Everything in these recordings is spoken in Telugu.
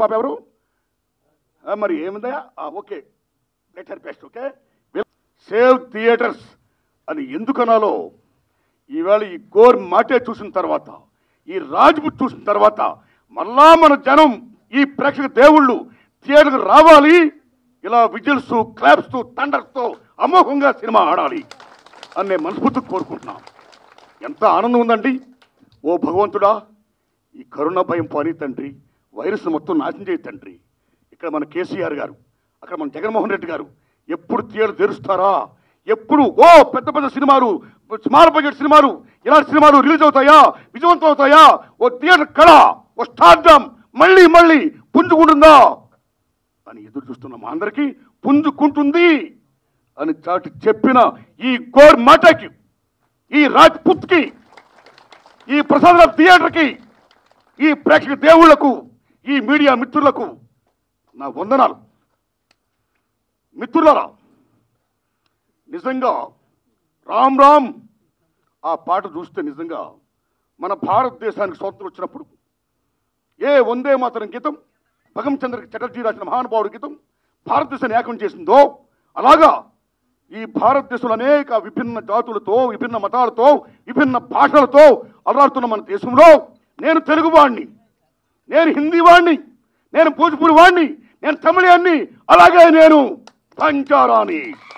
పాప ఎవరు ఆ, మరి ఏముందయా okay let her best okay save theatres అని ఎందుకనాలో ఈవేళ ఈ గోర్ మాటే చూసిన తర్వాత ఈ రాజ్పుత్ చూసిన తర్వాత మళ్ళా మన జనం ఈ ప్రేక్షక దేవుళ్ళు థియేటర్కి రావాలి ఇలా విజిల్స్ క్లాప్స్తో తండర్స్తో అమోఘంగా సినిమా ఆడాలి అని నేను మనస్ఫూర్తిగా కోరుకుంటున్నాను ఎంత ఆనందం ఉందండి ఓ భగవంతుడా ఈ కరోనా భయం పోనీ తండ్రి వైరస్ మొత్తం నాశనం చేయి తండ్రి ఇక్కడ మన కేసీఆర్ గారు అక్కడ మన జగన్మోహన్ రెడ్డి గారు ఎప్పుడు థియేటర్ తెరుస్తారా ఎప్పుడు ఓ పెద్ద పెద్ద సినిమాలు స్మాల్ బడ్జెట్ సినిమాలు ఇలాంటి సినిమాలు రిలీజ్ అవుతాయా విజయవంతం అవుతాయా ఓ థియేటర్ కళ ఓ స్టార్డమ్ మళ్ళీ మళ్ళీ పుంజుకుంటుందా అని ఎదురు చూస్తున్న మా అందరికీ పుంజుకుంటుంది అని చాటి చెప్పిన ఈ గోర్ మాటకి ఈ రాజ్పుత్కి ఈ ప్రసాద థియేటర్కి ఈ ప్రేక్షక దేవుళ్లకు ఈ మీడియా మిత్రులకు నా వందనాలు మిత్రులరా నిజంగా రామ్ రామ్ ఆ పాట చూస్తే నిజంగా మన భారతదేశానికి స్వాతంత్రం వచ్చినప్పుడు ఏ వందే మాతరం గీతం భగం చంద్ర చటర్జీ రాసిన మహానుభావుడి గీతం భారతదేశాన్ని ఏకం చేసిందో అలాగా ఈ భారతదేశంలో అనేక విభిన్న జాతులతో విభిన్న మతాలతో విభిన్న భాషలతో అలరాడుతున్న మన దేశంలో నేను తెలుగు వాణ్ణి నేను హిందీ వాణ్ణి నేను భోజ్పూరి వాణ్ణి నేను తమిళాన్ని అలాగే నేను పంచారాని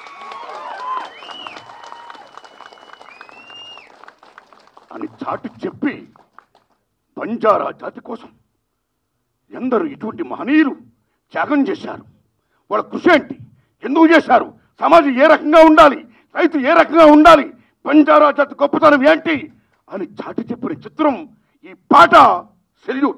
అని చాటి చెప్పి బంజారా జాతి కోసం ఎందరు ఇటువంటి మహనీయులు త్యాగం చేశారు వాళ్ళ కృషి ఏంటి ఎందుకు చేశారు సమాజం ఏ రకంగా ఉండాలి రైతు ఏ రకంగా ఉండాలి బంజారా జాతి గొప్పతనం ఏంటి అని చాటి చెప్పిన చిత్రం ఈ పాట సెల్యూట్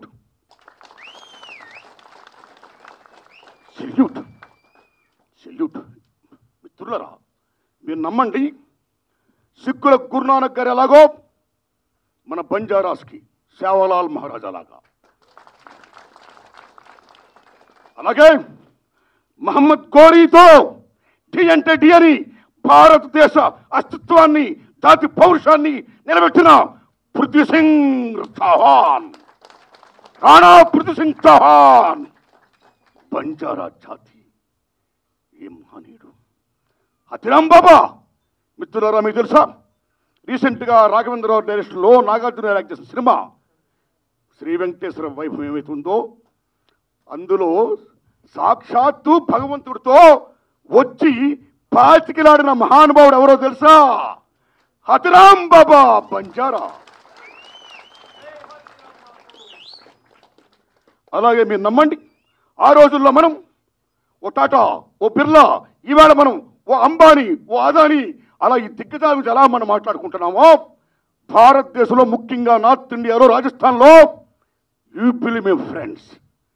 సెల్యూట్ సెల్యూట్ మిత్రులరా మీరు నమ్మండి సిక్కుల గురునానక్ గారు ఎలాగో మన బంజారాస్కి సేవలాల్ మహారాజా లాగా అలాగే మహమ్మద్ గోరీతో డి అంటే డి అని భారతదేశ అస్తిత్వాన్ని జాతి పౌరుషాన్ని నిలబెట్టిన పృథ్వీ సింగ్ చౌహాన్ రాణా పృథ్వీ సింగ్ చౌహాన్ బంజారా జాతి ఏ మహనీయుడు హతిరామ్ బాబా మిత్రులారా మీకు తెలుసా రీసెంట్గా రాఘవేంద్రరావు డైరెక్షన్లో నాగార్జున యాక్ట్ చేసిన సినిమా శ్రీ వెంకటేశ్వర వైభవం ఏమైతుందో అందులో సాక్షాత్తు భగవంతుడితో వచ్చి పాతికిలాడిన మహానుభావుడు ఎవరో తెలుసా హతిరామ్ బాబా బంజారా అలాగే మీరు నమ్మండి ఆ రోజుల్లో మనం ఓ టాటా ఓ బిర్లా ఈవేళ మనం ఓ అంబానీ ఓ అదానీ అలా ఈ దిగ్గజాల గురించి ఎలా మనం మాట్లాడుకుంటున్నామో భారతదేశంలో ముఖ్యంగా నార్త్ ఇండియాలో రాజస్థాన్లో యూపీలు మేము ఫ్రెండ్స్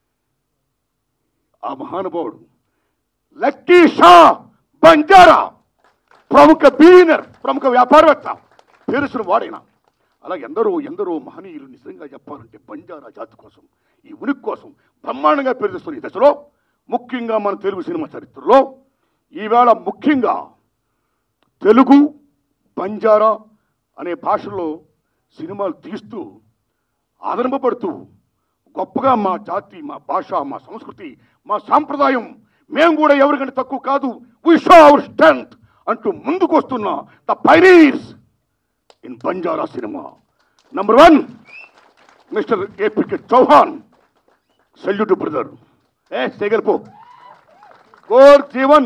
ఆ మహానుభావుడు లక్కీ షా బంజారా ప్రముఖ బిలియనర్ ప్రముఖ వ్యాపారవేత్త పేరుసిన వాడైన అలా ఎందరో ఎందరో మహనీయులు నిజంగా చెప్పాలంటే బంజారా జాతి కోసం ఈ ఉనికి కోసం బ్రహ్మాండంగా పేరుస్తున్న ఈ దశలో ముఖ్యంగా మన తెలుగు సినిమా చరిత్రలో ఈవేళ ముఖ్యంగా తెలుగు బంజారా అనే భాషలో సినిమాలు తీస్తూ ఆదరింపబడుతూ గొప్పగా మా జాతి మా భాష మా సంస్కృతి మా సాంప్రదాయం మేము కూడా ఎవరికంటే తక్కువ కాదు వి షో అవర్ స్ట్రెంత్ అంటూ ముందుకు వస్తున్న ద పైరీస్ in Banjara cinema number one mister APK Chauhan salute brother ఏ చేయగలిపో గోర్ జీవన్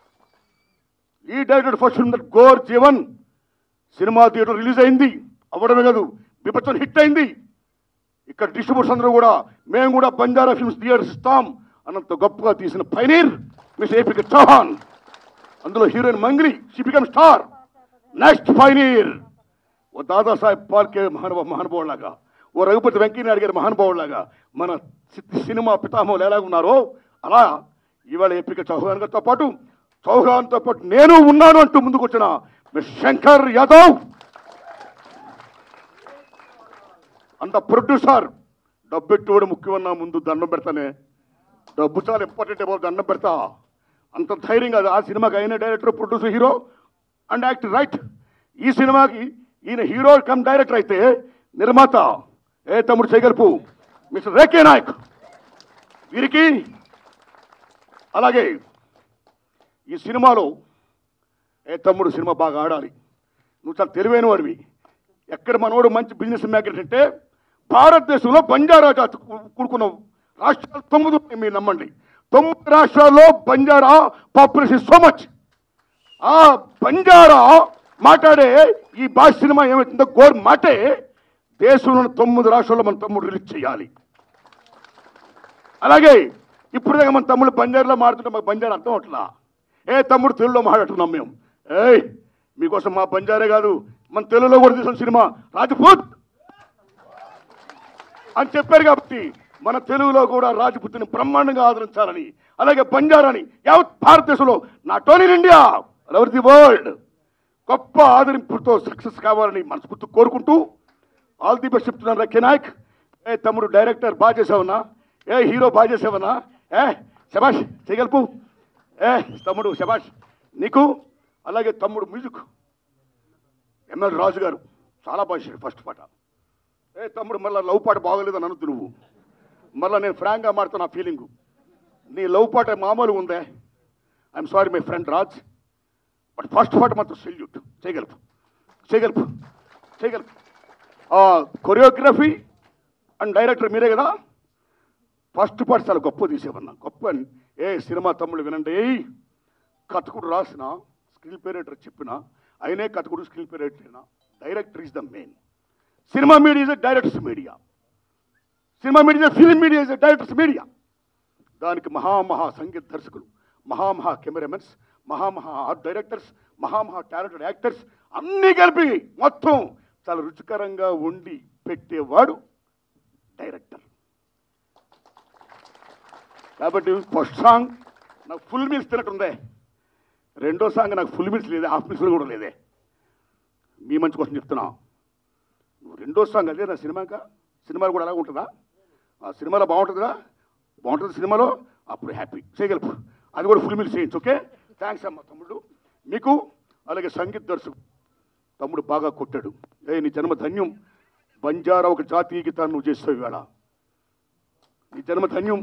ఈ director first that Gor Jeevan cinema theatre release అయింది అవ్వడమే కాదు విపత్తులు హిట్ అయింది ఇక్కడ డిస్ట్రిబ్యూటర్స్ అందరూ కూడా మేము కూడా బంజారా ఫిల్మ్స్ థియేటర్స్ ఇస్తాం అన్నంత గొప్పగా తీసిన పైనీర్ మిస్ ఏపీకే చౌహాన్ అందులో heroine Mangli she become star next pioneer ఓ దాదాసాహెబ్ పాల్కే మహానుభావ మహానుభావులాగా ఓ రఘుపతి వెంకయ్యనాయుడు గారి మహానుభావులాగా మన సి- సినిమా పితామహులు ఎలా ఉన్నారో అలా ఇవాళ ఏపీకే చౌహాన్ గారితో పాటు చౌహాన్తో పాటు నేను ఉన్నాను అంటూ ముందుకు వచ్చిన మిస్ శంకర్ యాదవ్ అంత ప్రొడ్యూసర్ డబ్బు పెట్టుకోవడం ముఖ్యమన్నా ముందు దండం పెడతానే డబ్బు చాలా ఇంపార్టెంట్ బాబు దండం పెడతా అంత ధైర్యం కాదు ఆ సినిమాకి అయిన director producer hero and act right ఈ సినిమాకి ఈయన హీరో కమ్ డైరెక్టర్ అయితే నిర్మాత ఏ తమ్ముడు చేయగలుపు మిస్టర్ రేకే నాయక్ వీరికి అలాగే ఈ సినిమాలో ఏ తమ్ముడు సినిమా బాగా ఆడాలి నువ్వు చాలా తెలివైన వాడివి ఎక్కడ మనోడు మంచి బిజినెస్ మ్యాగ్నెట్ అంటే భారతదేశంలో బంజారా జాతి కూ- కూడుకున్న రాష్ట్రాలు తొమ్మిది ఉన్నాయి మీరు నమ్మండి తొమ్మిది రాష్ట్రాల్లో బంజారా పాపులేషన్ సో మచ్ ఆ బంజారా మాట్లాడే ఈ భాష సినిమా ఏమవుతుందో గోర్ మాటే దేశంలోని తొమ్మిది రాష్ట్రాల్లో మన తమ్ముడు రిలీజ్ చేయాలి అలాగే ఇప్పుడు దాకా మన తమ్ముడు బంజారాలో మాడుతుంటే మాకు బంజారా అర్థం అవట్లా ఏ తమ్ముడు తెలుగులో మాట్లాడుతున్నాం మేము ఏయ్ మీకోసం మా బంజారే కాదు మన తెలుగులో కూడా తీసిన సినిమా రాజపూత్ అని చెప్పారు కాబట్టి మన తెలుగులో కూడా రాజపుత్ని బ్రహ్మాండంగా ఆదరించాలని అలాగే బంజారాని యావత్ భారతదేశంలో not only in India over the world గొప్ప ఆదరింపుతో సక్సెస్ కావాలని మనస్ఫూర్తి కోరుకుంటూ ఆల్ ది బెస్ట్ చెప్తున్నాను రక్కి నాయక్ ఏ తమ్ముడు డైరెక్టర్ బాగా చేసావన్నా ఏ హీరో బాగా చేసావన్నా ఏ శబాష్ చేయగలుపు ఏ తమ్ముడు శబాష్ నీకు అలాగే తమ్ముడు మ్యూజిక్ ఎంఎల్ రాజు గారు చాలా బాగా చేశాడు ఫస్ట్ పాట ఏ తమ్ముడు మళ్ళీ లవ్ పాట బాగోలేదని అనొద్దు నువ్వు మళ్ళీ నేను ఫ్రాంక్గా మాడుతున్నా ఫీలింగు నీ లవ్ పాట మామూలుగా ఉందే I'm sorry my friend Raj but first పాట మాత్రం సెల్యూట్ చేయగలుపు చేయగలుపు చేయగలుపు కొరియోగ్రఫీ అండ్ డైరెక్టర్ మీరే కదా ఫస్ట్ పార్ట్ చాలా గొప్ప తీసేవన్నా గొప్ప ఏ సినిమా తమ్ముడు వినండి ఏయ్ కథకుడు రాసిన స్క్రీన్ పేరేటర్ చెప్పిన ఆయనే కథకుడు స్క్రీన్ పేరేటర్ director is the main cinema media is directors media cinema media film media is directors media దానికి మహామహా సంగీత దర్శకులు మహామహా కెమెరామెన్స్ మహామహా ఆర్ట్ డైరెక్టర్స్ మహామహా టాలెంటెడ్ యాక్టర్స్ అన్నీ కలిపి మొత్తం చాలా రుచికరంగా వండి పెట్టేవాడు డైరెక్టర్ కాబట్టి ఫస్ట్ సాంగ్ నాకు ఫుల్ మీల్స్ తినట్టుందే రెండో సాంగ్ నాకు ఫుల్ మీల్స్ లేదే హాఫ్ మీల్స్ కూడా లేదే మీ మంచి కోసం చెప్తున్నా నువ్వు రెండో సాంగ్ అదే నా సినిమాక సినిమాలో కూడా అలాగే ఉంటుందా ఆ సినిమాలో బాగుంటుందా బాగుంటుంది సినిమాలో అప్పుడు హ్యాపీ చేయగలపు అది కూడా ఫుల్ మీల్స్ చేయించు ఓకే థ్యాంక్స్ అమ్మ తమ్ముడు మీకు అలాగే సంగీత దర్శకు తమ్ముడు బాగా కొట్టాడు ఏ నీ జన్మ ధన్యం బంజారా ఒక జాతీయ గీతాన్ని నువ్వు చేస్తావు ఇవాళ నీ జన్మ ధన్యం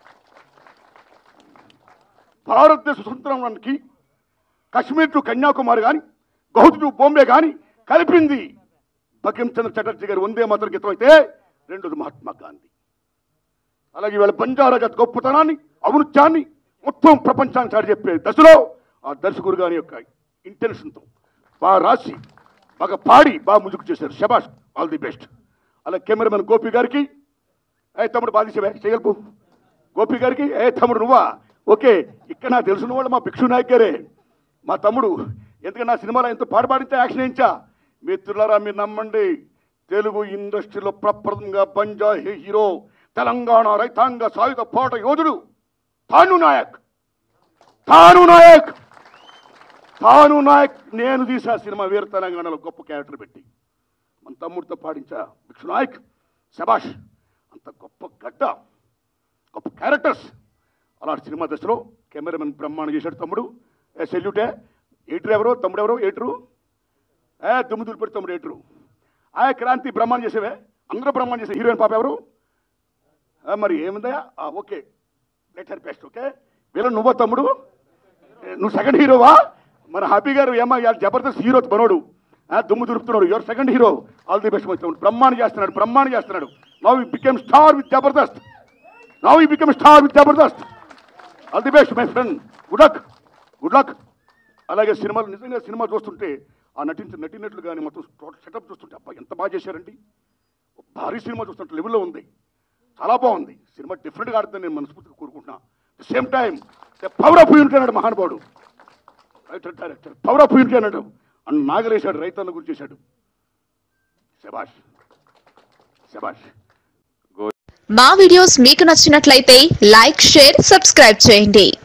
భారతదేశ స్వతంత్రానికి కశ్మీర్ టు కన్యాకుమారి కానీ గౌహతి టు బాంబే కానీ కలిపింది బకిం చంద్ర చటర్జీ గారు వందే మాతర గీతం అయితే రెండోది మహాత్మా గాంధీ అలాగే వీళ్ళ బంజారా జాతి గొప్పతనాన్ని ఔన్నత్యాన్ని మొత్తం ప్రపంచానికి చాటి చెప్పే దశలో ఆ దర్శకుడు గారి యొక్క ఇంటెన్షన్తో బాగా రాసి బాగా పాడి బాగా ముందుకు చేశారు శబాష్ ఆల్ ది బెస్ట్ అలా కెమెరామెన్ గోపి గారికి ఏ తమ్ముడు బాధించవే చేయగలుపు గోపి గారికి ఏ తమ్ముడు నువ్వా ఓకే ఇక్కడ నాకు తెలిసిన వాళ్ళు మా భిక్షు నాయక్ గారే మా తమ్ముడు ఎందుకంటే నా సినిమాలో ఎంతో పాట పాడితే యాక్షన్ వేయించా మిత్రులారా మీరు నమ్మండి తెలుగు ఇండస్ట్రీలో ప్రప్రదంగా బంజా హీరో తెలంగాణ రైతాంగ సాయుధ పోట యోధుడు తాను నాయక్ తాను నాయక్ తాను నాయక్ నేను తీసా సినిమా వీర తెలంగాణలో గొప్ప క్యారెక్టర్ పెట్టి మన తమ్ముడితో పాడించా భిక్షు నాయక్ శబాష్ అంత గొప్ప గడ్డ గొప్ప క్యారెక్టర్స్ అలాంటి సినిమా దశలో కెమెరామెన్ బ్రహ్మాండం చేశాడు తమ్ముడు ఏ సెల్యూటే ఎయిటర్ ఎవరు తమ్ముడు ఎవరు ఎయిటరు ఏ దుమ్ము దులిపెట్టి తమ్ముడు ఎయిటరు ఆ క్రాంతి బ్రహ్మాండం చేసేవే అందరూ బ్రహ్మాండం చేసే హీరోయిన్ పాప ఎవరు ఆ, మరి ఏముందా okay let her best okay వీళ్ళ నువ్వో తమ్ముడు ఏ, నువ్వు సెకండ్ హీరోవా మన హ్యాపీ గారు ఏమో ఇవాళ జబర్దస్త్ హీరో మనోడు ఆ, దుమ్ము దులుపుతున్నాడు your second hero all the best వచ్చినాడు బ్రహ్మాండం చేస్తున్నాడు బ్రహ్మాండం చేస్తున్నాడు now he become star with Jabardasth now he become star with Jabardasth all the best my friend good luck good luck అలాగే సినిమాలు నిజంగా సినిమా చూస్తుంటే ఆ నటించిన నటినట్లు కానీ మొత్తం టోటల్ సెటప్ చూస్తుంటే అబ్బా ఎంత బాగా చేశారండి భారీ సినిమా చూస్తుంటే లెవెల్లో ఉంది చాలా బాగుంది సినిమా డిఫరెంట్గా ఆడుతుందని నేను మనస్ఫూర్తిగా కోరుకుంటున్నా same time power of unity అన్నాడు మహానుభావుడు writer director power of unity అన్నాడు అన్న నాగలేశాడు రైతన్న గురించి చేశాడు శబాష్ శబాష్ మా వీడియోస్ మీకు నచ్చినట్లయితే లైక్ షేర్ సబ్స్క్రైబ్ చేయండి